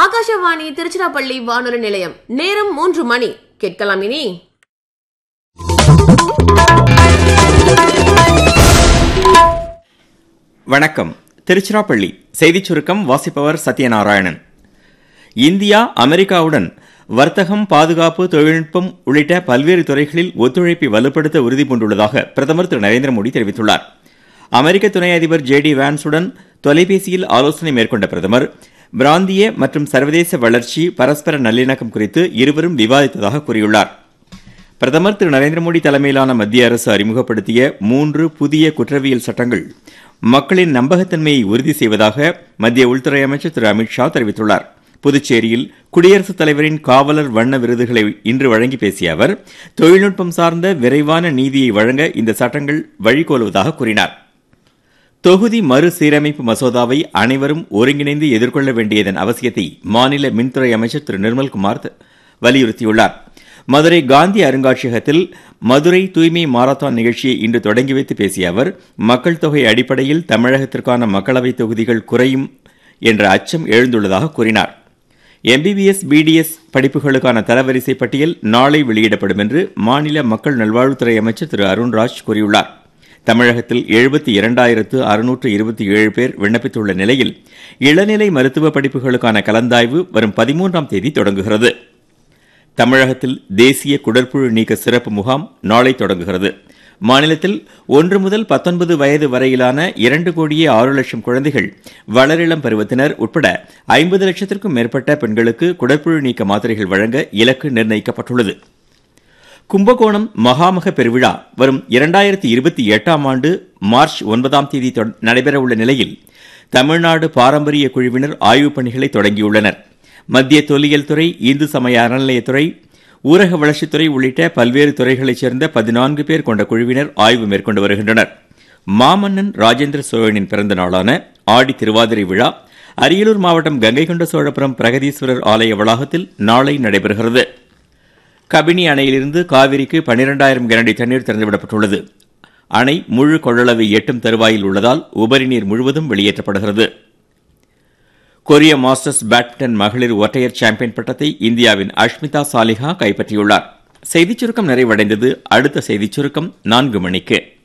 ஆகாஷவாணி திருச்சிராப்பள்ளி வானொலி நிலையம் நேரம் மூன்று மணி கேட்கலாம் இனி வணக்கம் திருச்சிராப்பள்ளி செய்திச் சுருக்கம் வாசிப்பவர் சத்யநாராயணன் இந்தியா அமெரிக்காவுடன் வர்த்தகம் பாதுகாப்பு தொழில்நுட்பம் உள்ளிட்ட பல்வேறு துறைகளில் ஒத்துழைப்பை வலுப்படுத்த உறுதி பூண்டுள்ளதாக பிரதமர் திரு நரேந்திர மோடி தெரிவித்துள்ளார் அமெரிக்க துணை அதிபர் ஜே டி வான்ஸுடன் தொலைபேசியில் ஆலோசனை மேற்கொண்ட பிரதமர் பிராந்திய மற்றும் சர்வதேச வளர்ச்சி பரஸ்பர நல்லிணக்கம் குறித்து இருவரும் விவாதித்ததாக கூறியுள்ளார் பிரதமர் திரு நரேந்திர மோடி தலைமையிலான மத்திய அரசு அறிமுகப்படுத்திய மூன்று புதிய குற்றவியல் சட்டங்கள் மக்களின் நம்பகத்தன்மையை உறுதி செய்வதாக மத்திய உள்துறை அமைச்சர் திரு அமித்ஷா தெரிவித்துள்ளார் புதுச்சேரியில் குடியரசுத் தலைவரின் காவலர் வண்ண விருதுகளை இன்று வழங்கி பேசிய அவர் தொழில்நுட்பம் சார்ந்த விரைவான நீதியை வழங்க இந்த சட்டங்கள் வழிகோலுவதாக கூறினார் தொகுதி மறுசீரமைப்பு மசோதாவை அனைவரும் ஒருங்கிணைந்து எதிர்கொள்ள வேண்டியதன் அவசியத்தை மாநில மின்துறை அமைச்சர் திரு நிர்மல்குமார் வலியுறுத்தியுள்ளார் மதுரை காந்தி அருங்காட்சியகத்தில் மதுரை தூய்மை மாரத்தான் நிகழ்ச்சியை இன்று தொடங்கி வைத்து பேசிய அவர் மக்கள் தொகை அடிப்படையில் தமிழகத்திற்கான மக்களவைத் தொகுதிகள் குறையும் என்ற அச்சம் எழுந்துள்ளதாக கூறினார் எம்பிபிஎஸ் பிடிஎஸ் படிப்புகளுக்கான தரவரிசை பட்டியல் நாளை வெளியிடப்படும் என்று மாநில மக்கள் நல்வாழ்வுத்துறை அமைச்சர் திரு அருண்ராஜ் கூறியுள்ளார் தமிழகத்தில் எழுபத்தி இரண்டாயிரத்து அறுநூற்று இருபத்தி ஏழு பேர் விண்ணப்பித்துள்ள நிலையில் இளநிலை மருத்துவ படிப்புகளுக்கான கலந்தாய்வு வரும் பதிமூன்றாம் தேதி தொடங்குகிறது தமிழகத்தில் தேசிய குடற்புழு நீக்க சிறப்பு முகாம் நாளை தொடங்குகிறது மாநிலத்தில் ஒன்று முதல் பத்தொன்பது வயது வரையிலான இரண்டு கோடியே ஆறு லட்சம் குழந்தைகள் வளரிளம் பருவத்தினர் உட்பட ஐம்பது லட்சத்திற்கும் மேற்பட்ட பெண்களுக்கு குடற்புழு நீக்க மாத்திரைகள் வழங்க இலக்கு நிர்ணயிக்கப்பட்டுள்ளது கும்பகோணம் மகாமக பெருவிழா வரும் இரண்டாயிரத்தி இருபத்தி எட்டாம் ஆண்டு மார்ச் ஒன்பதாம் தேதி நடைபெறவுள்ள நிலையில் தமிழ்நாடு பாரம்பரிய குழுவினர் ஆய்வுப் பணிகளை தொடங்கியுள்ளனர் மத்திய தொல்லியல் துறை இந்து சமய அறநிலையத்துறை ஊரக வளர்ச்சித்துறை உள்ளிட்ட பல்வேறு துறைகளைச் சேர்ந்த பதினான்கு பேர் கொண்ட குழுவினர் ஆய்வு மேற்கொண்டு வருகின்றனர் மாமன்னன் ராஜேந்திர சோழனின் பிறந்த நாளான ஆடி திருவாதிரை விழா அரியலூர் மாவட்டம் கங்கை கொண்ட சோழபுரம் பிரகதீஸ்வரர் ஆலய வளாகத்தில் நாளை நடைபெறுகிறது கபினி அணையிலிருந்து காவிரிக்கு பனிரெண்டாயிரம் கனடி தண்ணீர் திறந்துவிடப்பட்டுள்ளது அணை முழு கொள்ளளவை எட்டும் தருவாயில் உள்ளதால் உபரி நீர் முழுவதும் வெளியேற்றப்படுகிறது கொரிய மாஸ்டர்ஸ் பேட்மிண்டன் மகளிர் ஒற்றையர் சாம்பியன் பட்டத்தை இந்தியாவின் அஷ்மிதா சாலிஹா கைப்பற்றியுள்ளார் செய்திச் சுருக்கம் நிறைவடைந்தது அடுத்த செய்திச் சுருக்கம் நான்கு மணிக்கு